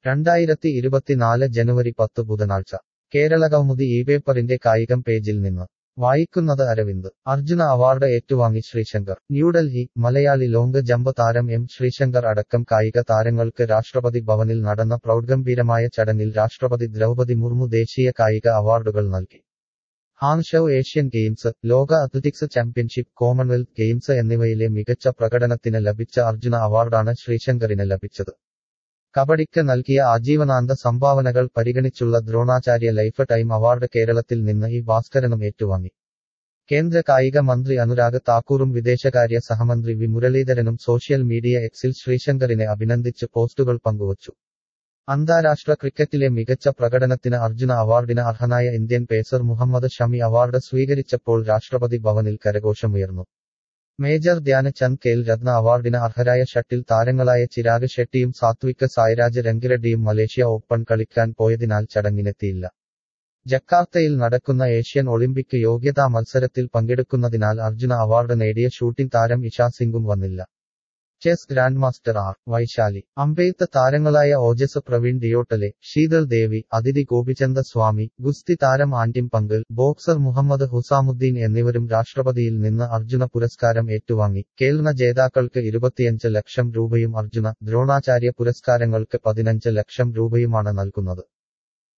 രണ്ടായിരത്തി ഇരുപത്തിനാല് ജനുവരി പത്ത് ബുധനാഴ്ച കേരളകൗമുദി ഈ പേപ്പറിന്റെ കായികം പേജിൽ നിന്ന് വായിക്കുന്നത് അരവിന്ദ് അർജുന അവാർഡ് ഏറ്റുവാങ്ങി ശ്രീശങ്കർ ന്യൂഡൽഹി മലയാളി ലോങ് ജമ്പ് താരം എം ശ്രീശങ്കർ അടക്കം കായിക താരങ്ങൾക്ക് രാഷ്ട്രപതി ഭവനിൽ നടന്ന പ്രൗഢഗംഭീരമായ ചടങ്ങിൽ രാഷ്ട്രപതി ദ്രൗപതി മുർമു ദേശീയ കായിക അവാർഡുകൾ നൽകി ഹാങ്ഷൌ ഏഷ്യൻ ഗെയിംസ് ലോക അത്ലറ്റിക്സ് ചാമ്പ്യൻഷിപ്പ് കോമൺവെൽത്ത് ഗെയിംസ് എന്നിവയിലെ മികച്ച പ്രകടനത്തിന് ലഭിച്ച അർജുന അവാർഡാണ് ശ്രീശങ്കറിന് ലഭിച്ചത് കബഡിക്ക് നൽകിയ ആജീവനാന്ത സംഭാവനകൾ പരിഗണിച്ചുള്ള ദ്രോണാചാര്യ ലൈഫ് ടൈം അവാർഡ് കേരളത്തിൽ നിന്ന് ഈ ഭാസ്കരനും ഏറ്റുവാങ്ങി കേന്ദ്ര കായിക മന്ത്രി അനുരാഗ് താക്കൂറും വിദേശകാര്യ സഹമന്ത്രി വി മുരളീധരനും സോഷ്യൽ മീഡിയ എക്സിൽ ശ്രീശങ്കറിനെ അഭിനന്ദിച്ച് പോസ്റ്റുകൾ പങ്കുവച്ചു അന്താരാഷ്ട്ര ക്രിക്കറ്റിലെ മികച്ച പ്രകടനത്തിന് അർജുന അവാർഡിന് അർഹനായ Indian pacer Mohammed Shami award സ്വീകരിച്ചപ്പോൾ രാഷ്ട്രപതി ഭവനിൽ കരഘോഷമുയർന്നു മേജർ ധ്യാനചന്ദ് ഖേൽ രത്ന അവാർഡിന് അർഹരായ ഷട്ടിൽ താരങ്ങളായ ചിരാഗ് ഷെട്ടിയും സാത്വിക് സായ്രാജ് രംഗിറെഡ്ഡിയും മലേഷ്യ ഓപ്പൺ കളിക്കാൻ പോയതിനാൽ ചടങ്ങിനെത്തിയില്ല ജക്കാർത്തയിൽ നടക്കുന്ന ഏഷ്യൻ ഒളിമ്പിക് യോഗ്യതാ മത്സരത്തിൽ പങ്കെടുക്കുന്നതിനാൽ അർജുന അവാർഡ് നേടിയ ഷൂട്ടിംഗ് താരം ഇഷാ സിംഗും വന്നില്ല chess grandmaster R Vaishali അമ്പെയ്ത്ത് താരങ്ങളായ ഓജസ് പ്രവീൺ ഡിയോട്ടലെ ശീതൾ ദേവി അതിഥി ഗോപിചന്ദ സ്വാമി ഗുസ്തി താരം ആന്റിം പങ്കൽ ബോക്സർ മുഹമ്മദ് ഹുസാമുദ്ദീൻ എന്നിവരും രാഷ്ട്രപതിയിൽ നിന്ന് അർജുന പുരസ്കാരം ഏറ്റുവാങ്ങി കേൾന ജേതാക്കൾക്ക് ഇരുപത്തിയഞ്ച് ലക്ഷം രൂപയും അർജുന ദ്രോണാചാര്യ പുരസ്കാരങ്ങൾക്ക് പതിനഞ്ച് ലക്ഷം രൂപയുമാണ് നൽകുന്നത്